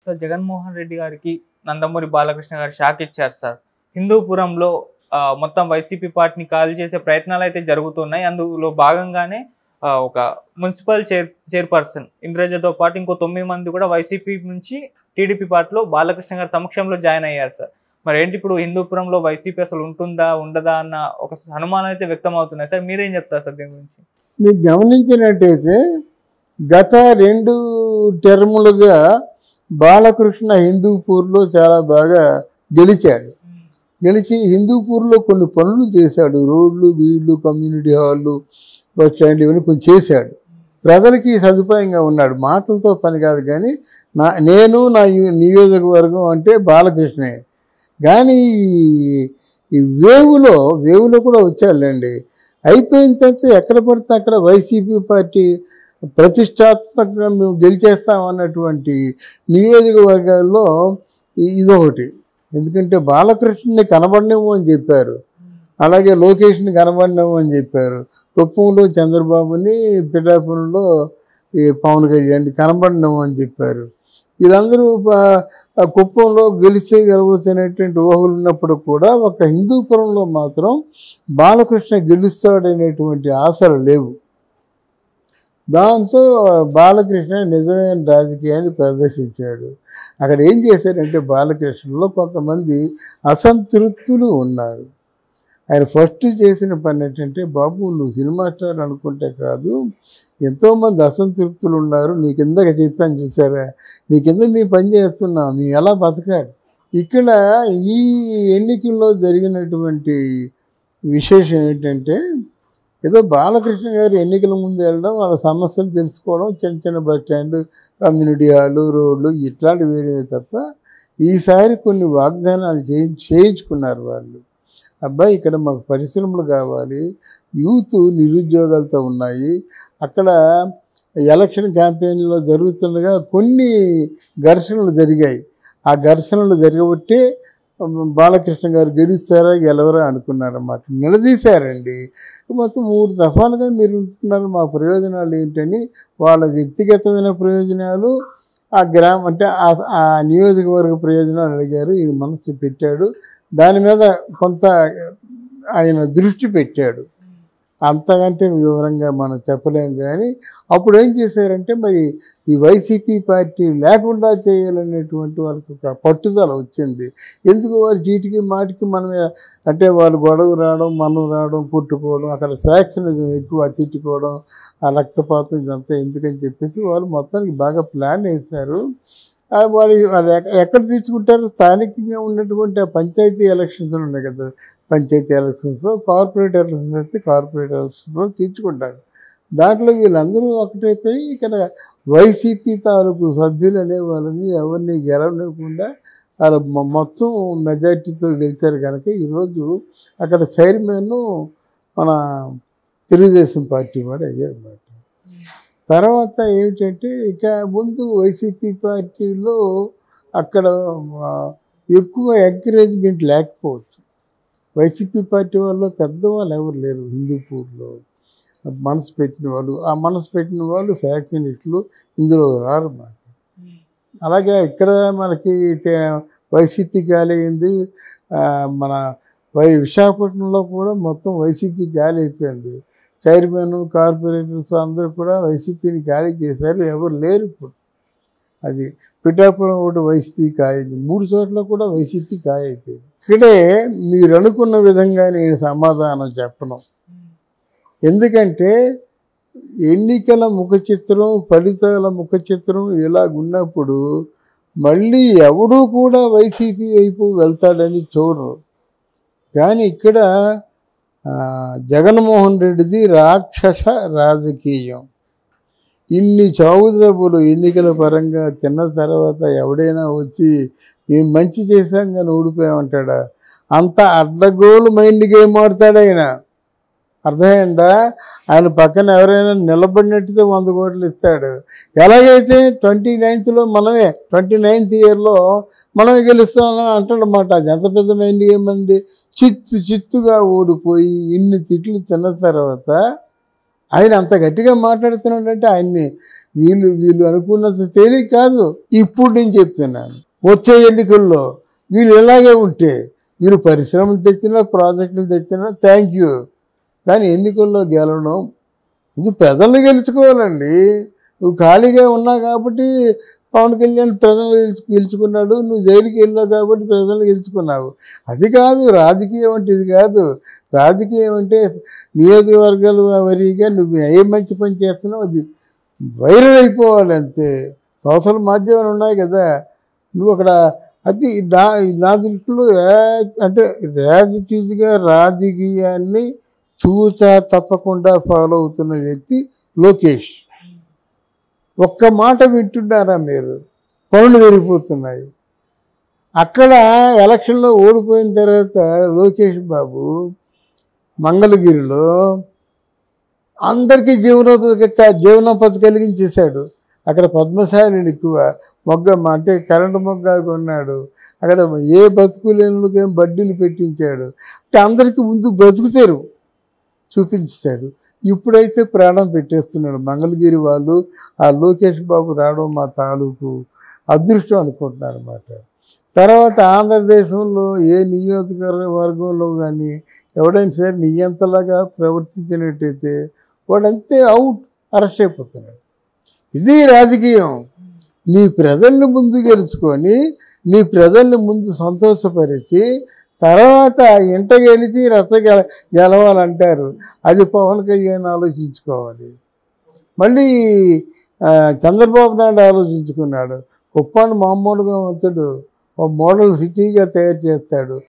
sir Jaganmohan Reddy గారికి నందమూరి బాలకృష్ణ గారు shock ఇచ్చారు సార్ హిందూపురంలో ఆ, మొత్తం వైసీపీ పార్టీని కాల్ చేసే ప్రయత్నాలు అయితే జరుగుతున్నాయి అందులో భాగంగానే ఆ, ఒక మున్సిపల్ చైర్ చైర్పర్సన్ ఇంద్రజతో పాటు ఇంకో తొమ్మిది మంది కూడా వైసీపీ నుంచి టీడీపీ పార్టీలో బాలకృష్ణ గారి సమక్షంలో జాయిన్ అయ్యారు సార్ మరి ఏంటి ఇప్పుడు హిందూపురంలో వైసీపీ అసలు ఉంటుందా ఉండదా అన్న ఒక అనుమానం అయితే వ్యక్తం అవుతున్నాయి సార్ మీరేం చెప్తారు సార్ దీని గురించి మీరు గమనించినట్టయితే గత రెండు టర్ములుగా బాలకృష్ణ హిందూపూర్లో చాలా బాగా గెలిచాడు గెలిచి హిందూపూర్లో కొన్ని పనులు చేశాడు రోడ్లు వీళ్ళు కమ్యూనిటీ హాళ్ళు బస్ స్టాండ్ ఇవన్నీ కొంచెం చేశాడు ప్రజలకి సదుపాయంగా ఉన్నాడు మాటలతో పని కాదు కానీ నా నేను నా యు- నియోజకవర్గం అంటే బాలకృష్ణే కానీ ఈ- ఈ వేవులో వేవులో కూడా వచ్చాడులేండి అయిపోయిన తర్వాత ఎక్కడ పడితే అక్కడ వైసీపీ పార్టీ ప్రతిష్టాత్మకంగా మేము గెలిచేస్తాం అన్నటువంటి నియోజకవర్గాల్లో ఇ- ఇదొకటి ఎందుకంటే బాలకృష్ణని కనబడనేమో అని చెప్పారు అలాగే లోకేష్ని కనబడినాము అని చెప్పారు కుప్పంలో చంద్రబాబుని పిఠాపురంలో ఈ పవన్ కళ్యాణ్ కనబడినాము అని చెప్పారు వీళ్ళందరూ ప- ఆ కుప్పంలో గెలిచే గెలవచ్చినటువంటి ఊహలు ఉన్నప్పుడు కూడా ఒక హిందూపురంలో మాత్రం బాలకృష్ణ గెలుస్తాడనేటువంటి ఆశలు లేవు దాంతో బాలకృష్ణ నిజమైన రాజకీయాన్ని ప్రదర్శించాడు అక్కడ ఏం చేశారంటే బాలకృష్ణలో కొంతమంది అసంతృప్తులు ఉన్నారు ఆయన ఫస్ట్ చేసిన పని ఏంటంటే బాబు నువ్వు సినిమా స్టార్ అనుకుంటే కాదు ఎంతోమంది అసంతృప్తులు ఉన్నారు నీ కిందకి చెప్పాను చూసారా నీ కింద మీ పని చేస్తున్నాం మీ ఎలా బతకాలి ఇక్కడ ఈ ఎన్నికల్లో జరిగినటువంటి విశేషం ఏంటంటే ఏదో బాలకృష్ణ గారు ఎన్నికల ముందు వెళ్ళడం వాళ్ళ సమస్యలు తెలుసుకోవడం చిన్న చిన్న బస్ స్టాండ్ కమ్యూనిటీ హాలు రోడ్లు ఇట్లాంటివి వేయడమే తప్ప ఈసారి కొన్ని వాగ్దానాలు చేయి చేయించుకున్నారు వాళ్ళు అబ్బాయి ఇక్కడ మాకు పరిశ్రమలు కావాలి యూత్ నిరుద్యోగాలతో ఉన్నాయి అక్కడ ఎలక్షన్ క్యాంపెయిన్లో జరుగుతుండగా కొన్ని ఘర్షణలు జరిగాయి ఆ ఘర్షణలు జరగబట్టి బాలకృష్ణ గారు గెలుస్తారా గెలవరా అనుకున్నారన్నమాట నిలదీశారండి మొత్తం మూడు దఫాలుగా మీరు ఉంటున్నారు మా ప్రయోజనాలు ఏంటని వాళ్ళ వ్యక్తిగతమైన ప్రయోజనాలు ఆ గ్రామం అంటే ఆ- ఆ నియోజకవర్గ ప్రయోజనాలు అడిగారు ఈయన మనసు పెట్టాడు దాని మీద కొంత ఆయన దృష్టి పెట్టాడు అంతకంటే వివరంగా మనం చెప్పలేం కానీ అప్పుడు ఏం చేశారంటే మరి ఈ వైసీపీ పార్టీ లేకుండా చేయాలనేటువంటి వాళ్ళకి ఒక పట్టుదల వచ్చింది ఎందుకు వారు చీటికి మాటికి మనం అంటే వాళ్ళు గొడవ రావడం మనం రావడం కొట్టుకోవడం అక్కడ ఫ్యాక్షనిజం ఎక్కువ తిట్టుకోవడం ఆ రక్తపాతం ఇదంతా ఎందుకని చెప్పేసి వాళ్ళు మొత్తానికి బాగా ప్లాన్ వేశారు ఆ వాళ్ళు వాళ్ళు ఎక్క- ఎక్కడ తెచ్చుకుంటారు స్థానికంగా ఉన్నటువంటి ఆ పంచాయతీ ఎలక్షన్స్ ఉన్నాయి కదా పంచాయతీ ఎలక్షన్స్ కార్పొరేట్ ఎలక్షన్స్ అయితే కార్పొరేట్ ఎలక్షన్స్లో తీర్చుకుంటారు దాంట్లో వీళ్ళందరూ ఒకటైపోయి ఇక్కడ వైసీపీ తాలూకు సభ్యులు అనే వాళ్ళని ఎవరిని గెలవలేకుండా వాళ్ళ మొ- మొత్తం మెజార్టీతో గెలిచారు కనుక ఈరోజు అక్కడ చైర్మన్ మన తెలుగుదేశం పార్టీ వాడు అయ్యారు అన్నమాట తర్వాత ఏమిటంటే ఇక ముందు వైసీపీ పార్టీలో అక్కడ ఆ, ఎక్కువ ఎంకరేజ్మెంట్ లేకపోవచ్చు వైసీపీ పార్టీ వాళ్ళు పెద్దవాళ్ళు ఎవరు లేరు హిందూపూర్లో మనసు పెట్టిన వాళ్ళు ఆ మనసు పెట్టిన వాళ్ళు ఫ్యాక్షనిస్టులు ఇందులో రారు మాట అలాగే ఇక్కడ మనకి తే- వైసీపీ గాలి అయింది ఆ, మన వై విశాఖపట్నంలో కూడా మొత్తం వైసీపీ గాలి అయిపోయింది చైర్మన్ కార్పొరేటర్స్ అందరూ కూడా వైసీపీని ఖాళీ చేశారు ఎవరు లేరు ఇప్పుడు అది పిఠాపురం ఒకటి వైసీపీ కాయింది మూడు చోట్ల కూడా వైసీపీ కాయ అయిపోయింది ఇక్కడే మీరు అనుకున్న విధంగా నేను సమాధానం చెప్పను ఎందుకంటే ఎన్నికల ముఖ చిత్రం ఫలితాల ముఖ చిత్రం ఇలాగున్నప్పుడు మళ్ళీ ఎవడూ కూడా వైసీపీ వైపు వెళ్తాడని చూడరు కానీ ఇక్కడ ఆ, జగన్మోహన్ రెడ్డిది రాక్షస రాజకీయం ఇన్ని చావుదబ్బులు ఎన్నికల పరంగా తిన్న తర్వాత ఎవడైనా వచ్చి మేము మంచి చేశాం కానీ ఓడిపోయామంటాడా అంత అడ్డగోలు మైండ్ గేమ్ ఆడతాడు ఆయన అర్థమైందా ఆయన పక్కన ఎవరైనా నిలబడినట్టుతో వంద కోట్లు ఇస్తాడు ఎలాగైతే ట్వంటీ నైన్త్లో మనమే ట్వంటీ నైన్త్ ఇయర్లో మనమే గెలుస్తామని అంటాడనమాట అది ఎంత పెద్ద మైండ్ ఏమంది చిత్తు చిత్తుగా ఓడిపోయి ఇన్ని తిట్లు తిన్న తర్వాత ఆయన అంత గట్టిగా మాట్లాడుతున్నాడంటే ఆయన్ని వీళ్ళు వీళ్ళు అనుకున్నంత తేలిక కాదు ఇప్పుడు నేను చెప్తున్నాను వచ్చే ఎన్నికల్లో వీళ్ళు ఇలాగే ఉంటే వీళ్ళు పరిశ్రమలు తెచ్చినా ప్రాజెక్టులు తెచ్చినా థ్యాంక్ యూ కానీ ఎన్నికల్లో గెలవడం ఇది ప్రజల్ని గెలుచుకోవాలండి నువ్వు ఖాళీగా ఉన్నావు కాబట్టి పవన్ కళ్యాణ్ ప్రజలు గెలుచు గెలుచుకున్నాడు నువ్వు జైలుకి వెళ్ళావు కాబట్టి ప్రజలు గెలుచుకున్నావు అది కాదు రాజకీయం అంటే ఇది కాదు రాజకీయం అంటే నియోజకవర్గాలు వరిగా నువ్వు ఏ మంచి పని చేస్తున్నావు అది వైరల్ అయిపోవాలి అంతే సోషల్ మాధ్యమాలు ఉన్నాయి కదా నువ్వు అక్కడ అది నా నా దృష్టిలో యా- అంటే రాజకీయగా రాజకీయాన్ని తూచా తప్పకుండా ఫాలో అవుతున్న వ్యక్తి లోకేష్ ఒక్క మాట వింటున్నారా మీరు పనులు జరిగిపోతున్నాయి అక్కడ ఎలక్షన్లో ఓడిపోయిన తర్వాత లోకేష్ బాబు మంగళగిరిలో అందరికీ జీవనోపాధి జీవనోపాధి కలిగించేశాడు అక్కడ పద్మశాలిని ఎక్కువ మొగ్గ అంటే కరెంటు మొగ్గ కొన్నాడు అక్కడ ఏ బతుకు లేనులకి ఏం బడ్డీలు పెట్టించాడు అంటే అందరికీ ముందు బతుకుతారు చూపించాడు ఇప్పుడైతే ప్రాణం పెట్టేస్తున్నాడు మంగళగిరి వాళ్ళు ఆ లోకేష్ బాబు రావడం మా తాలూకు అదృష్టం అనుకుంటున్నారు అనమాట తర్వాత ఆంధ్రదేశంలో ఏ నియోజకవర్గంలో కానీ ఎవడైనా సరే నియంతలాగా ప్రవర్తించినట్టయితే వాడంతే అవుట్ అరెస్ట్ అయిపోతున్నాడు ఇది రాజకీయం నీ ప్రజల్ని ముందు గెలుచుకొని నీ ప్రజల్ని ముందు సంతోషపరిచి తర్వాత ఇంట గెలిచి రచ్చ గెల గెలవాలంటారు అది పవన్ కళ్యాణ్ ఆలోచించుకోవాలి మళ్ళీ ఆ, చంద్రబాబు నాయుడు ఆలోచించుకున్నాడు కుప్పాన్ని మామూలుగా అతడు ఒక మోడల్ సిటీగా తయారు చేస్తాడు